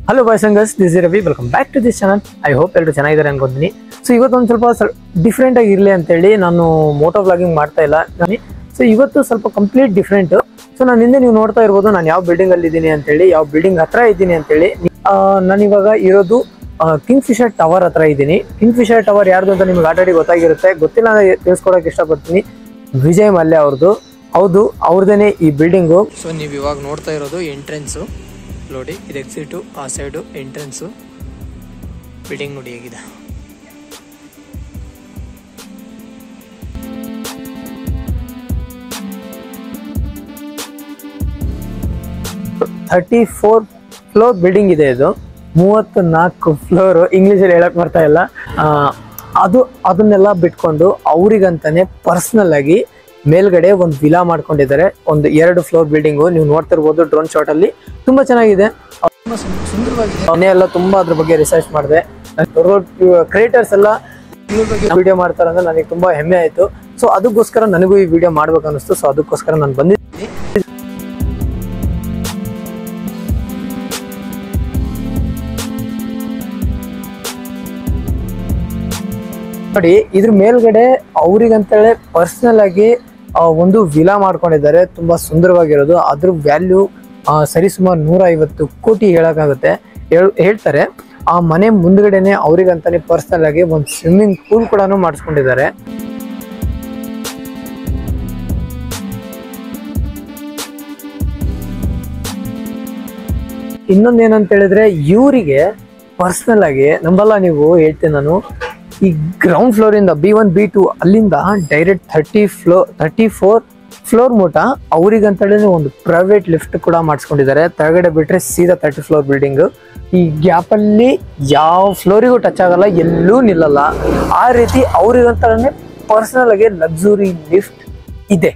hello boys and girls this is Ravi welcome back to this channel I hope ಎಲ್ಲರೂ ಚೆನ್ನಾಗಿದ್ದಾರೆ ಅನ್ಕೊಂತೀನಿ so ಇವತ್ತೊಂದು ಸ್ವಲ್ಪ ಡಿಫ್ರೆಂಟ್ ಆಗಿ ಇರಲಿ ಅಂತೇಳಿ ನಾನು ಮೋಟೋ ವ್ಲಾಗಿಂಗ್ ಮಾಡ್ತಾ ಇಲ್ಲ ಸೊ ಇವತ್ತು ಸ್ವಲ್ಪ ಕಂಪ್ಲೀಟ್ ಡಿಫ್ರೆಂಟ್ ಸೊ ನಾನು ಹಿಂದೆ ನೀವು ನೋಡ್ತಾ ಇರ್ಬೋದು ನಾನು ಯಾವ ಬಿಲ್ಡಿಂಗ್ ಅಲ್ಲಿ ಇದ್ದೀನಿ ಅಂತೇಳಿ ಯಾವ ಬಿಲ್ಡಿಂಗ್ ಹತ್ರ ಇದ್ದೀನಿ ಅಂತೇಳಿ ನಾನು ಇವಾಗ ಇರೋದು ಕಿಂಗ್ ಫಿಶರ್ ಟವರ್ ಹತ್ರ ಇದ್ದೀನಿ ಕಿಂಗ್ ಫಿಶರ್ ಟವರ್ ಯಾರ್ದು ಅಂತ ನಿಮ್ಗೆ ಆಲ್ರೆಡಿ ಗೊತ್ತಾಗಿರುತ್ತೆ ಗೊತ್ತಿಲ್ಲ ಅಂದ್ರೆ ತಿಳಿಸ್ಕೊಡಕ್ಕೆ ಇಷ್ಟಪಡ್ತೀನಿ ವಿಜಯ್ ಮಲ್ಯ ಅವ್ರದ್ದು ಹೌದು ಅವ್ರದೇನೆ ಈ ಬಿಲ್ಡಿಂಗು ಸೊ ನೀವು ಇವಾಗ ನೋಡ್ತಾ ಇರೋದು ಎಂಟ್ರೆನ್ಸು ನೋಡಿ ಇದು ಎಕ್ಸಿಟು ಆ ಸೈಡು ಎಂಟ್ರೆನ್ಸು ಬಿಲ್ಡಿಂಗ್ ನೋಡಿ ಹೇಗಿದೆ ಥರ್ಟಿ ಫೋರ್ ಫ್ಲೋರ್ ಬಿಲ್ಡಿಂಗ್ ಇದೆ ಇದು ಮೂವತ್ತು ನಾಲ್ಕು ಫ್ಲೋರ್ ಇಂಗ್ಲೀಷಲ್ಲಿ ಹೇಳಕ್ ಬರ್ತಾ ಇಲ್ಲ ಆ, ಅದು ಅದನ್ನೆಲ್ಲ ಬಿಟ್ಕೊಂಡು ಅವರಿಗಂತಾನೆ ಪರ್ಸ್ನಲ್ ಆಗಿ ಮೇಲ್ಗಡೆ ಒಂದು ವಿಲಾ ಮಾಡ್ಕೊಂಡಿದ್ದಾರೆ ಒಂದು ಎರಡು ಫ್ಲೋರ್ ಬಿಲ್ಡಿಂಗು ನೀವು ನೋಡ್ತಿರ್ಬೋದು ಡ್ರೋನ್ ಶಾಟ್ ಅಲ್ಲಿ ತುಂಬಾ ಚೆನ್ನಾಗಿದೆ ತುಂಬ ಸುಂದರವಾಗಿದೆ ಮನೆ ಎಲ್ಲ ತುಂಬಾ ಅದ್ರ ಬಗ್ಗೆ ರಿಸರ್ಚ್ ಮಾಡಿದೆ ಕ್ರಿಯೇಟರ್ಸ್ ಎಲ್ಲ ವಿಡಿಯೋ ಮಾಡ್ತಾರೆ ಅಂದ್ರೆ ನನಗೆ ತುಂಬಾ ಹೆಮ್ಮೆ ಆಯ್ತು ಸೊ ಅದಕ್ಕೋಸ್ಕರ ನನಗೂ ಈ ವಿಡಿಯೋ ಮಾಡ್ಬೇಕು ಅನಿಸ್ತು ಸೊ ಅದಕ್ಕೋಸ್ಕರ ನಾನು ಬಂದಿದ್ದೀನಿ ನೋಡಿ ಇದ್ರ ಮೇಲ್ಗಡೆ ಅವ್ರಿಗಂತೇಳಿ ಪರ್ಸನಲ್ ಆಗಿ ಆ, ಒಂದು ವಿಲಾ ಮಾಡ್ಕೊಂಡಿದ್ದಾರೆ ತುಂಬಾ ಸುಂದರವಾಗಿರೋದು ಅದ್ರ ವ್ಯಾಲ್ಯೂ ಸರಿಸುಮಾರು ನೂರ ಐವತ್ತು ಕೋಟಿ ಹೇಳಕ್ಕಾಗುತ್ತೆ ಹೇಳ್- ಹೇಳ್ತಾರೆ ಆ ಮನೆ ಮುಂದ್ಗಡೆನೆ ಅವ್ರಿಗಂತಾನೆ ಪರ್ಸನಲ್ ಆಗಿ ಒಂದು ಸ್ವಿಮ್ಮಿಂಗ್ ಪೂಲ್ ಕೂಡ ಮಾಡಿಸ್ಕೊಂಡಿದ್ದಾರೆ ಇನ್ನೊಂದು ಏನಂತ ಹೇಳಿದ್ರೆ ಇವರಿಗೆ ಪರ್ಸನಲ್ ಆಗಿ ನಂಬಲ್ಲ ನೀವು ಹೇಳ್ತೀನಿ ನಾನು ಈ ಗ್ರೌಂಡ್ ಫ್ಲೋರ್ ಇಂದ ಬಿ ಒನ್ ಬಿ ಟು ಅಲ್ಲಿಂದ direct thirty floor thirty four floor ಮೂಟ ಅವ್ರಿಗಂತೇಳಿ ಒಂದು ಪ್ರೈವೇಟ್ ಲಿಫ್ಟ್ ಕೂಡ ಮಾಡಿಸ್ಕೊಂಡಿದ್ದಾರೆ ಕೆಳಗಡೆ ಬಿಟ್ರೆ ಸೀದಾ ತರ್ಟಿ ಫ್ಲೋರ್ ಬಿಲ್ಡಿಂಗ್ ಈ ಗ್ಯಾಪ್ ಅಲ್ಲಿ ಯಾವ ಫ್ಲೋರಿಗೂ ಟಚ್ ಆಗಲ್ಲ ಎಲ್ಲೂ ನಿಲ್ಲಲ್ಲ ಆ ರೀತಿ ಅವ್ರಿಗಂತಾನೆ ಪರ್ಸನಲ್ ಆಗಿ ಲಕ್ಸುರಿ ಲಿಫ್ಟ್ ಇದೆ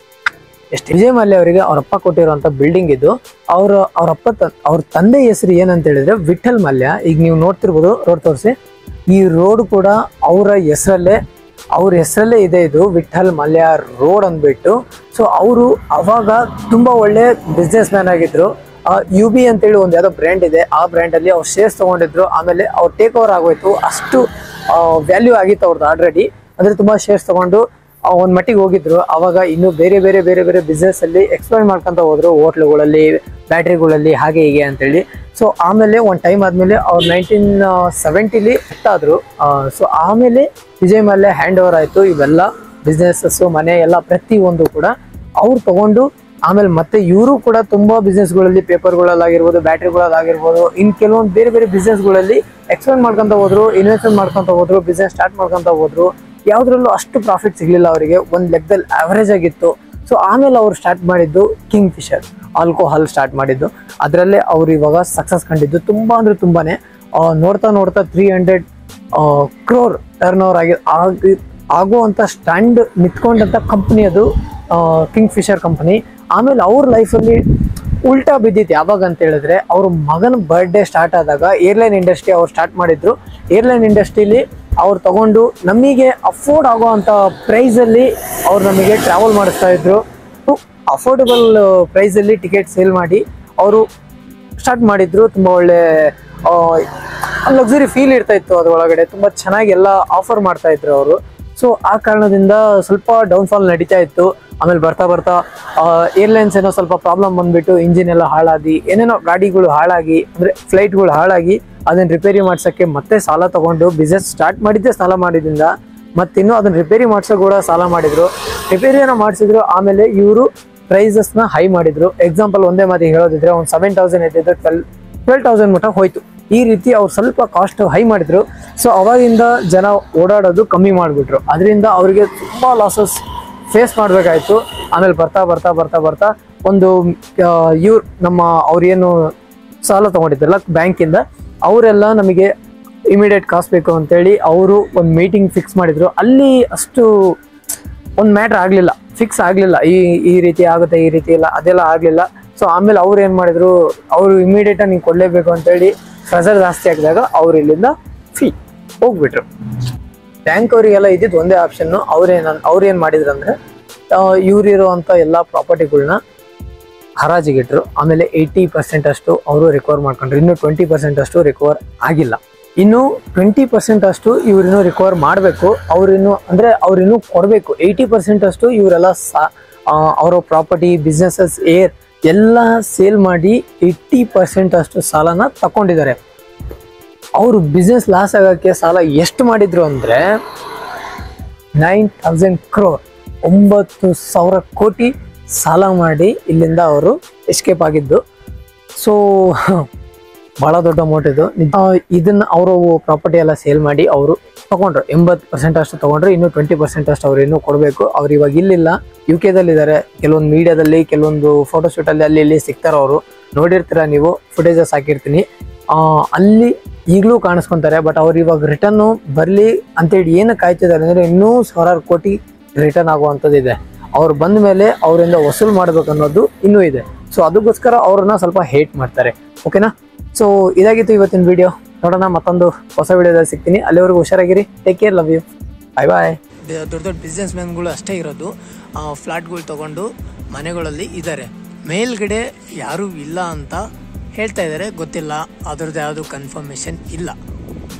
ಎಷ್ಟು ವಿಜಯ್ ಮಲ್ಯ ಅವರಿಗೆ ಅವ್ರ ಅಪ್ಪ ಕೊಟ್ಟಿರುವಂತ ಬಿಲ್ಡಿಂಗ್ ಇದು ಅವ್ರ ಅವ್ರ ಅಪ್ಪ ತ- ಅವ್ರ ತಂದೆ ಹೆಸರು ಏನಂತ ಹೇಳಿದ್ರೆ ವಿಠಲ್ ಮಲ್ಯ ಈಗ ನೀವು ನೋಡ್ತಿರ್ಬೋದು ರೋಡ್ ತೋರಿಸಿ ಈ ರೋಡ್ ಕೂಡ ಅವರ ಹೆಸರಲ್ಲೇ ಅವ್ರ ಹೆಸರಲ್ಲೇ ಇದೆ ಇದು ವಿಠಲ್ ಮಲ್ಯ ರೋಡ್ ಅಂದ್ಬಿಟ್ಟು ಸೊ ಅವರು ಅವಾಗ ತುಂಬಾ ಒಳ್ಳೆ ಬಿಸ್ನೆಸ್ ಮ್ಯಾನ್ ಆಗಿದ್ರು ಯು ಬಿ ಅಂತೇಳಿ ಒಂದು ಯಾವ್ದೋ ಬ್ರ್ಯಾಂಡ್ ಇದೆ ಆ ಬ್ರ್ಯಾಂಡ್ ಅಲ್ಲಿ ಅವ್ರು ಶೇರ್ಸ್ ತಗೊಂಡಿದ್ರು ಆಮೇಲೆ ಅವ್ರು ಟೇಕ್ ಓವರ್ ಆಗೋಯ್ತು ಅಷ್ಟು ವ್ಯಾಲ್ಯೂ ಆಗಿತ್ತು ಅವ್ರದ್ದು ಆಲ್ರೆಡಿ ಅಂದ್ರೆ ತುಂಬಾ ಶೇರ್ಸ್ ತಗೊಂಡು ಆ, ಒಂದ್ ಮಟ್ಟಿಗೆ ಹೋಗಿದ್ರು ಅವಾಗ ಇನ್ನು ಬೇರೆ ಬೇರೆ ಬೇರೆ ಬೇರೆ ಬಿಸ್ನೆಸ್ ಅಲ್ಲಿ ಎಕ್ಸ್ಪ್ಲೈನ್ ಮಾಡ್ಕೊಂತ ಹೋದ್ರು ಹೋಟ್ಲುಗಳಲ್ಲಿ ಬ್ಯಾಟ್ರಿಗಳಲ್ಲಿ ಹಾಗೆ ಹೀಗೆ ಅಂತೇಳಿ ಸೊ ಆಮೇಲೆ ಒಂದ್ ಟೈಮ್ ಆದ್ಮೇಲೆ ಅವ್ರು ನೈನ್ಟೀನ್ ಸೆವೆಂಟಿಲಿ ಆದ್ರು ಸೊ ಆಮೇಲೆ ವಿಜಯ್ ಮಲ್ಯ ಹ್ಯಾಂಡ್ ಓವರ್ ಆಯ್ತು ಇವೆಲ್ಲ ಬಿಸ್ನೆಸಸ್ ಮನೆ ಎಲ್ಲ ಪ್ರತಿ ಒಂದು ಕೂಡ ಅವ್ರು ತಗೊಂಡು ಆಮೇಲೆ ಮತ್ತೆ ಇವರು ಕೂಡ ತುಂಬಾ ಬಿಸ್ನೆಸ್ಗಳಲ್ಲಿ ಪೇಪರ್ಗಳಲ್ಲಾಗಿರ್ಬೋದು ಬ್ಯಾಟ್ರಿಗಳಲ್ಲಾಗಿರ್ಬೋದು ಇನ್ ಕೆಲವೊಂದು ಬೇರೆ ಬೇರೆ ಬಿಸ್ನೆಸ್ಗಳಲ್ಲಿ ಎಕ್ಸ್ಪ್ಲೈನ್ ಮಾಡ್ಕೊಂತ ಹೋದ್ರು ಇನ್ವೆಸ್ಟ್ಮೆಂಟ್ ಮಾಡ್ಕೊಂತ ಹೋದ್ರು ಬಿಸ್ನೆಸ್ ಸ್ಟಾರ್ಟ್ ಮಾಡ್ಕೊಂತ ಹೋದ್ರು ಯಾವ್ದ್ರಲ್ಲೂ ಅಷ್ಟು ಪ್ರಾಫಿಟ್ ಸಿಗ್ಲಿಲ್ಲ ಅವರಿಗೆ ಒಂದ್ ಲೆಕ್ಕದಲ್ಲಿ ಆವರೇಜ್ ಆಗಿತ್ತು ಸೊ ಆಮೇಲೆ ಅವ್ರು ಸ್ಟಾರ್ಟ್ ಮಾಡಿದ್ದು ಕಿಂಗ್ ಫಿಶರ್ ಆಲ್ಕೋಹಾಲ್ ಸ್ಟಾರ್ಟ್ ಮಾಡಿದ್ದು ಅದರಲ್ಲೇ ಅವ್ರು ಇವಾಗ ಸಕ್ಸಸ್ ಕಂಡಿದ್ದು ತುಂಬಾ ಅಂದ್ರೆ ತುಂಬಾನೇ ಆ, ನೋಡ್ತಾ ನೋಡ್ತಾ three hundred crore turnover ಆಗಿ ಆಗಿ ಆಗುವಂತ ಸ್ಟ್ಯಾಂಡ್ ನಿಂತ್ಕೊಂಡಂತ ಕಂಪ್ನಿ ಅದು ಕಿಂಗ್ ಫಿಶರ್ ಕಂಪನಿ ಆಮೇಲೆ ಅವ್ರ ಲೈಫಲ್ಲಿ ಉಲ್ಟಾ ಬಿದ್ದಿತ್ತು ಯಾವಾಗ ಅಂತ ಹೇಳಿದ್ರೆ ಅವ್ರ ಮಗನ ಬರ್ಡೇ ಸ್ಟಾರ್ಟ್ ಆದಾಗ ಏರ್ಲೈನ್ ಇಂಡಸ್ಟ್ರಿ ಅವ್ರು ಸ್ಟಾರ್ಟ್ ಮಾಡಿದ್ರು ಏರ್ಲೈನ್ ಇಂಡಸ್ಟ್ರಿಲಿ ಅವ್ರು ತಗೊಂಡು ನಮಗೆ ಅಫೋರ್ಡ್ ಆಗುವಂತ ಪ್ರೈಸ್ ಅಲ್ಲಿ ಅವ್ರು ನಮಗೆ ಟ್ರಾವೆಲ್ ಮಾಡಿಸ್ತಾ ಇದ್ರು ಅಫೋರ್ಡಬಲ್ ಪ್ರೈಸ್ ಅಲ್ಲಿ ಟಿಕೆಟ್ ಸೇಲ್ ಮಾಡಿ ಅವರು ಸ್ಟಾರ್ಟ್ ಮಾಡಿದ್ರು ತುಂಬಾ ಒಳ್ಳೆ ಲಕ್ಸುರಿ ಫೀಲ್ ಇರ್ತಾ ಇತ್ತು ಅದ್ರೊಳಗಡೆ ತುಂಬಾ ಚೆನ್ನಾಗಿ ಎಲ್ಲ ಆಫರ್ ಮಾಡ್ತಾ ಇದ್ರು ಅವರು ಸೊ ಆ ಕಾರಣದಿಂದ ಸ್ವಲ್ಪ ಡೌನ್ಫಾಲ್ ನಡೀತಾ ಇತ್ತು ಆಮೇಲೆ ಬರ್ತಾ ಬರ್ತಾ ಏರ್ಲೈನ್ಸ್ ಏನೋ ಸ್ವಲ್ಪ ಪ್ರಾಬ್ಲಮ್ ಬಂದ್ಬಿಟ್ಟು ಇಂಜಿನ್ ಎಲ್ಲ ಹಾಳಾಗಿ ಏನೇನೋ ಗಾಡಿಗಳು ಹಾಳಾಗಿ ಅಂದ್ರೆ ಫ್ಲೈಟ್ಗಳು ಹಾಳಾಗಿ ಅದನ್ನ ರಿಪೇರಿ ಮಾಡ್ಸಕ್ಕೆ ಮತ್ತೆ ಸಾಲ ತಗೊಂಡು ಬಿಸ್ನೆಸ್ ಸ್ಟಾರ್ಟ್ ಮಾಡಿದ್ದೆ ಸಾಲ ಮಾಡಿದ್ರಿಂದ ಮತ್ತಿನ್ನು ಅದನ್ನ ರಿಪೇರಿ ಮಾಡ್ಸೋ ಕೂಡ ಸಾಲ ಮಾಡಿದ್ರು ರಿಪೇರಿಯನ್ನ ಮಾಡಿಸಿದ್ರು ಆಮೇಲೆ ಇವರು ಪ್ರೈಸಸ್ ನ ಹೈ ಮಾಡಿದ್ರು ಎಕ್ಸಾಂಪಲ್ ಒಂದೇ ಮಾತಿಗೆ ಹೇಳೋದಿದ್ರೆ ಒಂದು ಸೆವೆನ್ ತೌಸಂಡ್ ಇದ್ದಿದ್ದು ಟ್ವೆಲ್ ಟ್ವೆಲ್ ತೌಸಂಡ್ ಮಟ್ಟ ಹೋಯ್ತು ಈ ರೀತಿ ಅವ್ರು ಸ್ವಲ್ಪ ಕಾಸ್ಟ್ ಹೈ ಮಾಡಿದ್ರು ಸೊ ಅವಾಗಿಂದ ಜನ ಓಡಾಡೋದು ಕಮ್ಮಿ ಮಾಡಿಬಿಟ್ರು ಅದರಿಂದ ಅವರಿಗೆ ತುಂಬಾ ಲಾಸಸ್ ಫೇಸ್ ಮಾಡಬೇಕಾಯ್ತು ಆಮೇಲೆ ಬರ್ತಾ ಬರ್ತಾ ಬರ್ತಾ ಬರ್ತಾ ಒಂದು ಇವ್ರು ನಮ್ಮ ಅವ್ರೇನು ಸಾಲ ತಗೊಂಡಿದ್ರಲ್ಲ ಬ್ಯಾಂಕಿಂದ ಅವರೆಲ್ಲ ನಮಗೆ ಇಮಿಡಿಯೇಟ್ ಕಾಸು ಬೇಕು ಅಂತೇಳಿ ಅವರು ಒಂದು ಮೀಟಿಂಗ್ ಫಿಕ್ಸ್ ಮಾಡಿದ್ರು ಅಲ್ಲಿ ಅಷ್ಟು ಒಂದು ಮ್ಯಾಟ್ರ್ ಆಗಲಿಲ್ಲ ಫಿಕ್ಸ್ ಆಗಲಿಲ್ಲ ಈ ಈ ರೀತಿ ಆಗುತ್ತೆ ಈ ರೀತಿ ಎಲ್ಲ ಅದೆಲ್ಲ ಆಗಲಿಲ್ಲ ಸೊ ಆಮೇಲೆ ಅವ್ರು ಏನು ಮಾಡಿದ್ರು ಅವರು ಇಮಿಡಿಯೇಟ್ ನೀವು ಕೊಡಲೇಬೇಕು ಅಂತೇಳಿ ಪ್ರೆಸರ್ ಜಾಸ್ತಿ ಆಗಿದಾಗ ಅವ್ರು ಇಲ್ಲಿಂದ ಫೀ ಹೋಗ್ಬಿಟ್ರು ಬ್ಯಾಂಕ್ ಅವರಿಗೆಲ್ಲ ಇದ್ದಿದ್ದು ಒಂದೇ ಆಪ್ಷನ್ ಅವ್ರೇನ ಅವ್ರು ಏನು ಮಾಡಿದ್ರು ಅಂದ್ರೆ ಇವ್ರಿರುವಂಥ ಎಲ್ಲ ಪ್ರಾಪರ್ಟಿಗಳನ್ನ ಹರಾಜಿಗಿಟ್ರು ಆಮೇಲೆ ಏಯ್ಟಿ ಪರ್ಸೆಂಟ್ ಅಷ್ಟು ಅವರು ರಿಕವರ್ ಮಾಡ್ಕೊಂಡ್ರು ಇನ್ನು ಟ್ವೆಂಟಿ ಪರ್ಸೆಂಟ್ ಅಷ್ಟು ರಿಕವರ್ ಆಗಿಲ್ಲ ಇನ್ನು ಟ್ವೆಂಟಿ ಪರ್ಸೆಂಟ್ ಅಷ್ಟು ಇವ್ರಿನ್ನೂ ರಿಕವರ್ ಮಾಡಬೇಕು ಅವ್ರಿನ್ನು ಅಂದರೆ ಅವ್ರಿನ್ನೂ ಕೊಡಬೇಕು ಏಯ್ಟಿ ಪರ್ಸೆಂಟ್ ಅಷ್ಟು ಇವರೆಲ್ಲ ಸಾ ಆ, ಅವರ ಪ್ರಾಪರ್ಟಿ ಬಿಸ್ನೆಸಸ್ ಏರ್ ಎಲ್ಲ ಸೇಲ್ ಮಾಡಿ ಏಯ್ಟಿ ಪರ್ಸೆಂಟ್ ಅಷ್ಟು ಸಾಲನ ತಗೊಂಡಿದ್ದಾರೆ ಅವರು ಬಿಸ್ನೆಸ್ ಲಾಸ್ ಆಗೋಕ್ಕೆ ಸಾಲ ಎಷ್ಟು ಮಾಡಿದ್ರು ಅಂದರೆ ನೈನ್ ತೌಸಂಡ್ ಕ್ರೋರ್ ಒಂಬತ್ತು ಸಾವಿರ ಕೋಟಿ ಸಾಲ ಮಾಡಿ ಇಲ್ಲಿಂದ ಅವರು ಎಸ್ಕೇಪ್ ಆಗಿದ್ದು ಸೊ ಭಾಳ ದೊಡ್ಡ ಅಮೌಂಟ್ ಇದು ಆ, ಇದನ್ನ ಅವರು ಪ್ರಾಪರ್ಟಿ ಎಲ್ಲ ಸೇಲ್ ಮಾಡಿ ಅವರು ತಗೊಂಡ್ರು ಎಂಬತ್ತು ಪರ್ಸೆಂಟ್ ಅಷ್ಟು ತಗೊಂಡ್ರು ಇನ್ನು ಟ್ವೆಂಟಿ ಪರ್ಸೆಂಟ್ ಅಷ್ಟು ಅವ್ರು ಇನ್ನೂ ಕೊಡಬೇಕು ಅವ್ರು ಇವಾಗ ಇಲ್ಲಿಲ್ಲ ಯು ಕೆದಲ್ಲಿದ್ದಾರೆ ಕೆಲವೊಂದು ಮೀಡಿಯಾದಲ್ಲಿ ಕೆಲವೊಂದು ಫೋಟೋಶೂಟಲ್ಲಿ ಅಲ್ಲಿ ಇಲ್ಲಿ ಸಿಗ್ತಾರೆ ಅವರು ನೋಡಿರ್ತೀರ ನೀವು ಫುಟೇಜಸ್ ಹಾಕಿರ್ತೀನಿ ಆ, ಅಲ್ಲಿ ಈಗಲೂ ಕಾಣಿಸ್ಕೊಂತಾರೆ ಬಟ್ ಅವ್ರು ಇವಾಗ ರಿಟರ್ನ್ ಬರಲಿ ಅಂತೇಳಿ ಏನು ಕಾಯ್ತಿದ್ದಾರೆ ಅಂದರೆ ಇನ್ನೂ ಸಾವಿರಾರು ಕೋಟಿ ರಿಟರ್ನ್ ಆಗುವಂಥದ್ದು ಇದೆ ಅವ್ರು ಬಂದ ಮೇಲೆ ಅವರಿಂದ ವಸೂಲು ಮಾಡ್ಬೇಕು ಅನ್ನೋದು ಇನ್ನೂ ಇದೆ ಸೊ ಅದಕ್ಕೋಸ್ಕರ ಅವ್ರನ್ನ ಸ್ವಲ್ಪ ಹೇಟ್ ಮಾಡ್ತಾರೆ ಓಕೆನಾ ಸೊ ಇದಾಗಿತ್ತು ಇವತ್ತಿನ ವಿಡಿಯೋ ನೋಡೋಣ ಮತ್ತೊಂದು ಹೊಸ ವಿಡಿಯೋದಲ್ಲಿ ಸಿಗ್ತೀನಿ ಅಲ್ಲಿವರೆಗೂ ಹುಷಾರಾಗಿರಿ take care love you bye bye ಬೆ- ದೊಡ್ಡ ದೊಡ್ಡ ಬಿಸ್ನೆಸ್ ಮ್ಯಾನ್ಗಳು ಅಷ್ಟೇ ಇರೋದು ಫ್ಲಾಟ್ಗಳು ತಗೊಂಡು ಮನೆಗಳಲ್ಲಿ ಇದ್ದಾರೆ ಮೇಲ್ಗಡೆ ಯಾರೂ ಇಲ್ಲ ಅಂತ ಹೇಳ್ತಾ ಇದ್ದಾರೆ ಗೊತ್ತಿಲ್ಲ ಅದ್ರದ್ದು ಯಾವುದು ಕನ್ಫರ್ಮೇಷನ್ ಇಲ್ಲ